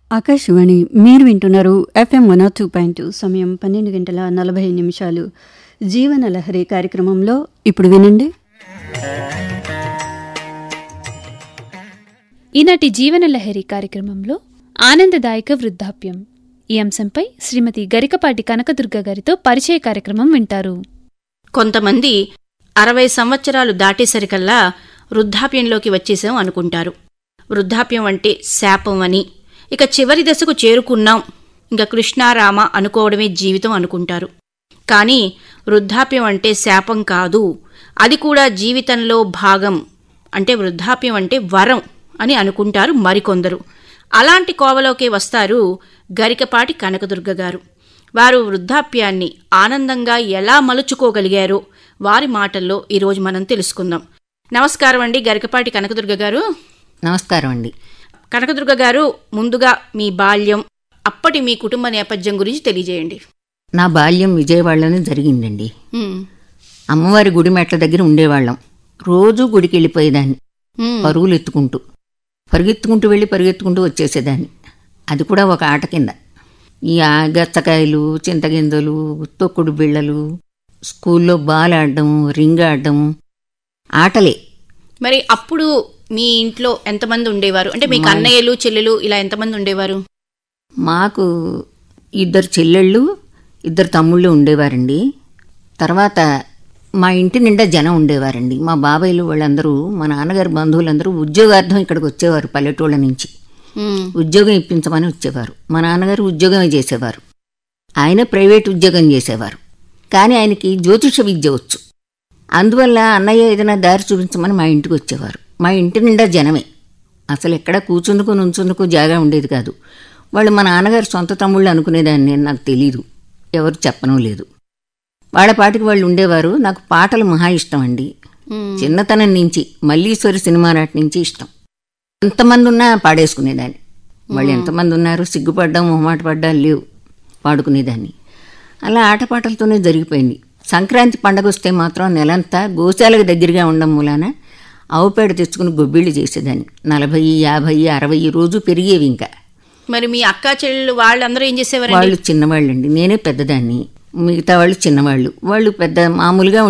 ఆకాశవాణి మీరు వింటున్నారు FM one two point two సమయం పన్నెండు గంటల నలభై నిమిషాలు జీవన లహరి కార్యక్రమంలో ఇప్పుడు వినండి ఈనాటి జీవన లహరి కార్యక్రమంలో ఆనందదాయక వృద్ధాప్యం ఈ అంశంపై శ్రీమతి గరికపాటి కనకదుర్గ గారితో పరిచయ కార్యక్రమం వింటారు కొంతమంది అరవై సంవత్సరాలు దాటేసరికల్లా వృద్ధాప్యంలోకి వచ్చేసాం అనుకుంటారు వృద్ధాప్యం అంటే శాపం అని ఇక చివరి దశకు చేరుకున్నాం ఇంకా కృష్ణారామ అనుకోవడమే జీవితం అనుకుంటారు కానీ వృద్ధాప్యం అంటే శాపం కాదు అది కూడా జీవితంలో భాగం అంటే వృద్ధాప్యం అంటే వరం అని అనుకుంటారు మరికొందరు అలాంటి కోవలోకే వస్తారు గరికపాటి కనకదుర్గ గారు వారు వృద్ధాప్యాన్ని ఆనందంగా ఎలా మలుచుకోగలిగారో వారి మాటల్లో ఈరోజు మనం తెలుసుకుందాం నమస్కారం అండి గరికపాటి కనకదుర్గ గారు నమస్కారం అండి కనకదుర్గ గారు ముందుగా మీ బాల్యం అప్పటి మీ కుటుంబ నేపథ్యం గురించి తెలియజేయండి నా బాల్యం విజయవాడలోనే జరిగిందండి ఉమ్, అమ్మవారి గుడి మెట్ల దగ్గర ఉండేవాళ్ళం రోజూ గుడికి వెళ్ళిపోయేదాన్ని ఉమ్, పరుగులు ఎత్తుకుంటూ పరిగెత్తుకుంటూ వెళ్ళి పరిగెత్తుకుంటూ వచ్చేసేదాన్ని అది కూడా ఒక ఆట కింద ఈ ఆ గచ్చకాయలు చింతగింజలు తొక్కుడు బిళ్ళలు స్కూల్లో బాల్ ఆడడం రింగ్ ఆడడం ఆటలే మరి అప్పుడు మీ ఇంట్లో ఎంతమంది ఉండేవారు అంటే మీకు అన్నయ్యలు చెల్లెలు ఇలా ఎంతమంది ఉండేవారు మాకు ఇద్దరు చెల్లెళ్ళు ఇద్దరు తమ్ముళ్ళు ఉండేవారండి తర్వాత మా ఇంటి నిండా జనం ఉండేవారండి మా బాబాయ్లు వాళ్ళందరూ మా నాన్నగారి బంధువులందరూ ఉద్యోగార్థం ఇక్కడికి వచ్చేవారు పల్లెటూళ్ళ నుంచి ఉమ్, ఉద్యోగం ఇప్పించమని వచ్చేవారు మా నాన్నగారు ఉద్యోగమే చేసేవారు ఆయన ప్రైవేట్ ఉద్యోగం చేసేవారు కానీ ఆయనకి జ్యోతిష విద్య వచ్చు అందువల్ల అన్నయ్య ఏదైనా దారి చూపించమని మా ఇంటికి వచ్చేవారు మా ఇంటి నిండా జనమే అసలు ఎక్కడ కూర్చుందుకు నుంచుందుకు జాగా ఉండేది కాదు వాళ్ళు మా నాన్నగారు సొంత తమ్ముళ్ళు అనుకునేదాన్ని నేను నాకు తెలీదు ఎవరు చెప్పనూ లేదు వాళ్ళ పాటికి వాళ్ళు ఉండేవారు నాకు పాటలు మహా ఇష్టం అండి ఉమ్, చిన్నతనం నుంచి మల్లీశ్వరి సినిమా నాటి నుంచి ఇష్టం ఎంతమంది ఉన్నా పాడేసుకునేదాన్ని వాళ్ళు ఎంతమంది ఉన్నారు సిగ్గుపడ్డం మొహమాట పడ్డా లేవు పాడుకునేదాన్ని అలా ఆటపాటలతోనే జరిగిపోయింది సంక్రాంతి పండగ వస్తే మాత్రం నెలంతా గోశాలకు దగ్గరగా ఉండడం మూలాన ఆవుపేడ తెచ్చుకుని గొబ్బిళ్ళు చేసేదాన్ని నలభై యాభై అరవై రోజు పెరిగేవి ఇంకా మరి మీ అక్క చెల్లెలు వాళ్ళందరూ ఏం చేసేవారండి వాళ్ళు చిన్నవాళ్ళండి నేనే పెద్దదాన్ని మిగతా వాళ్ళు చిన్నవాళ్ళు వాళ్ళు పెద్ద మామూలుగా